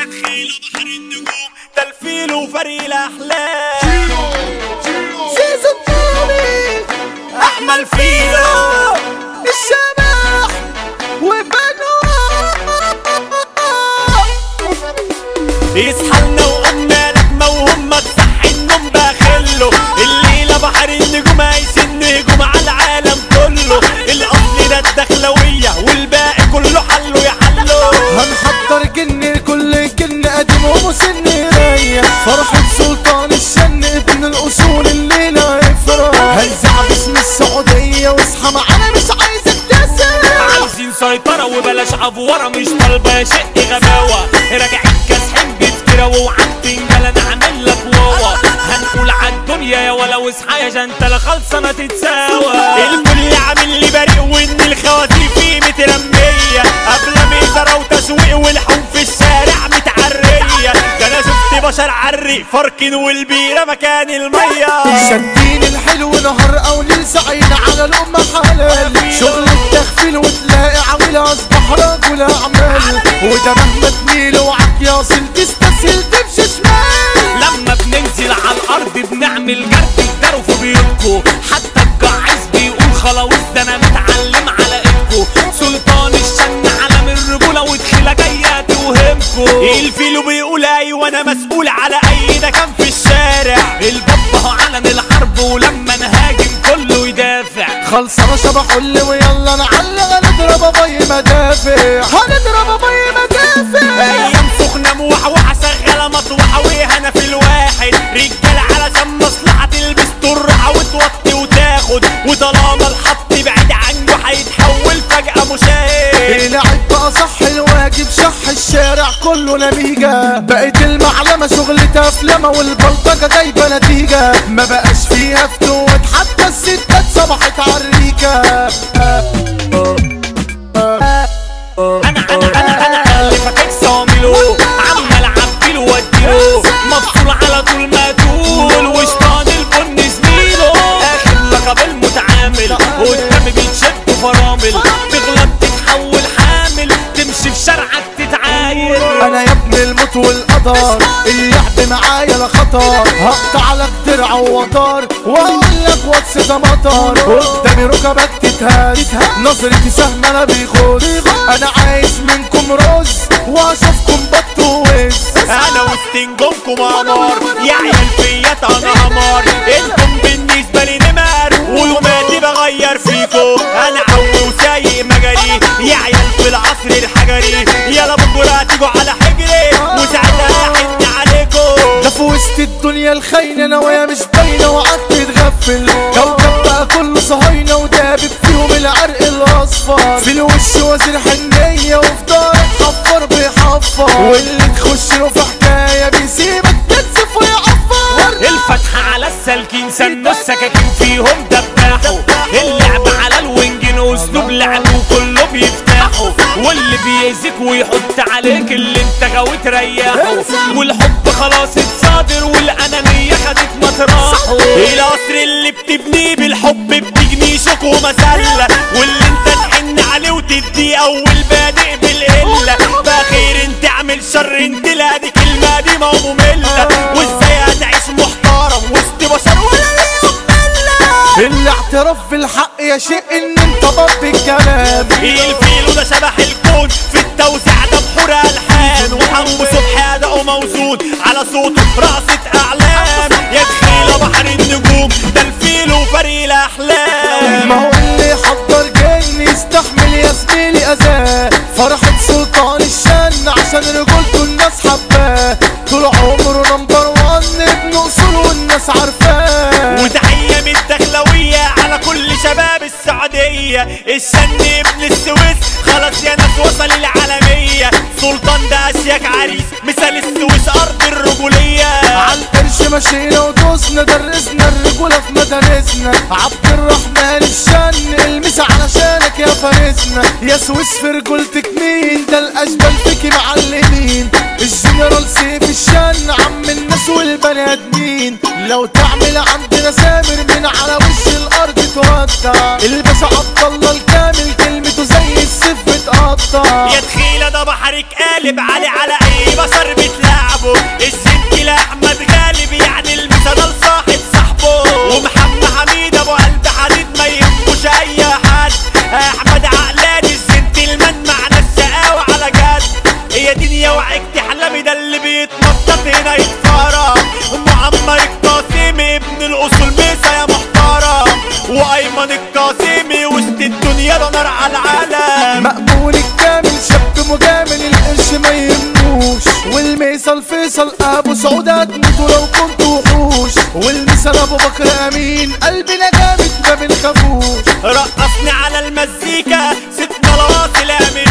يتخيل بحر النجوم ده الفيل وفريق الاحلام زيزو الطوبي احمل فيلو الشبح وبنو يصحى لنا وقمنا لكمة وهم تصحي النوم بخله الليلة بحر النجوم هيسن هجوم على العالم كله الاصل ده الدخلوية والباقي كله حله يحله هنحضر جن لكل جن قديم ومسن رايح فرحة سلطان الشن ابن الأصول الليلة يفرح هيزع باسم السعودية واصحى معانا مش عايزك تسرح عايزين سيطرة وبلاش عفورة مش طالبة شق غباوة راجعين كاسحين بتكرة وعندين جلا نعمل لك واوا هنقول عالدنيا يا ولا واصحى يا جنتلة خالصة تتساوى الكل عامل لي بريء وان الخواتيم فيه مترمية قبل ميزرة وتسويق والحوم في الشارع متعرية ده انا شفت بشر عري فركن والبيرة مكان المية شادين الحلو نهار او ليل سعيد على الأمة حلال شغل التخفيل وتلاقي عامل أصبح رجل أعمال وده مهما تميل وعك ياصل تستسهل تمشي شمال لما بننزل على الارض بنعمل جرد الدرو في بيوتكو حتى الجعيز بيقول خلاويص ده انا متعلم على ايدكو سلطان الشن علم الرجوله ودخيله جايه توهمكو الفيلو بيقول ايوه انا مسؤول على اي ده كان في الشارع البابا هو علم الحرب ولما نهاجم كله يدافع خلصانة شبح حل ويلا نعلق هنضرب ابي مدافع هنضرب ابي مدافع ايام سخنه موحوحه شغاله مطوحه وهنا في الواحد رجاله علشان مصلحه تلبس طرحه وتوطي وتاخد وطالما الحط بعيد عنه هيتحول فجاه مشاهد لعب بقى صح الواجب شح الشارع كله نميجة بقت المعلمة شغل تفلمة والبلطجة جايبة نتيجة ما بقاش فيها فتوت حتى الستات صبحت عريكة انا انا انا انا اللي فاكك صامله عمال اعبيله واديله مفصول على طول ما تقول وشطان البن زميله اخر لقب المتعامل قدامي بيتشد فرامل تغلط تتحول حامل تمشي في شارعك تتعايل انا يا ابن الموت والقدر اللعب معايا لا خطر هقطع لك درع ووتر واقول لك واتس ده مطر قدامي ركبك تتهز نظرتي سهم انا بيغوص انا عايز منكم رز واشوفكم بط ووز انا وسط نجومكم قمر يا عيال فيات انا قمر انتم بالنسبه لي نمر ويوماتي بغير فيكم انا عوي وسايق مجاري يا عيال في العصر الحجري يلا بكره هتيجوا على حجري وساعتها هحن عليكم ده في وسط الدنيا الخاينة نوايا مش باينة وقعدت تغفل كوكب بقى كله صهاينة ودابب فيهم العرق الأصفر في الوش وزير حنية وفي دارك حفر بيحفر واللي تخش له في حكاية بيسيبك تنسف ويعفر الفتحة على السلكين سنوا السكاكين فيهم دباحوا اللعب على الوينجين اسلوب لعب وكله بيفتحوا واللي بيأذيك ويحط عليك اللي انت غاوي تريحه والحب خلاص اتصادر والانانية خدت مطرحه القصر اللي بتبنيه بالحب بتجني شوك ومسلة واللي انت تحن عليه وتدي اول بادئ بالقلة بخير تعمل شر انت لا دي كلمة دي ما مملة وازاي هتعيش محترم وسط بشر ولا ليهم ملة الاعتراف بالحق يا شيء ان انت ضب الكلام الفيل وده شبح الكون في التوزيع ده بحور الحان وحمو صبحي اداؤه موزون على صوته رقصة اعلام يا دخيلة بحر النجوم ده الفيل وفريق الاحلام ما هو اللي حضر جن يستحمل يا زميلي اذاه فرحة سلطان الشن عشان رجولته الناس حباه طول عمره نمبر وان ابن اصول والناس عارفاه وتحية من الدخلوية على كل شباب السعودية الشن ابن السويس خلاص يا ناس وصل العالمية سلطان ده اشياك عريس مثال السويس ارض الرجولية عالقرش مشينا ودوسنا درسنا الرجولة في مدارسنا عبد الرحمن الشن المس علشانك يا فارسنا يا سويس في رجولتك مين ده الاشبال فيكي معلمين الجنرال سيف الشن عم الناس والبني ادمين لو تعمل عندنا سامر من على وش الارض تودع الباشا عبد الله الكامل كلمته زي السيف بتقطع يا دخيلة ده بحرك قالب علي على اي بشر الدنيا وعيك تحلمي ده اللي بيتنطط هنا يتفرج معمر القاسمي ابن الاصول ميسا يا محترم وايمن القاسمي وسط الدنيا ده نار على العالم مأمون الكامل شاب مجامل القرش ما يهموش والميصة الفيصل ابو سعود هتموتوا لو كنتوا وحوش والمثال ابو بكر امين قلبنا جامد ما بنخافوش رقصني على المزيكا ست ملاصي الامين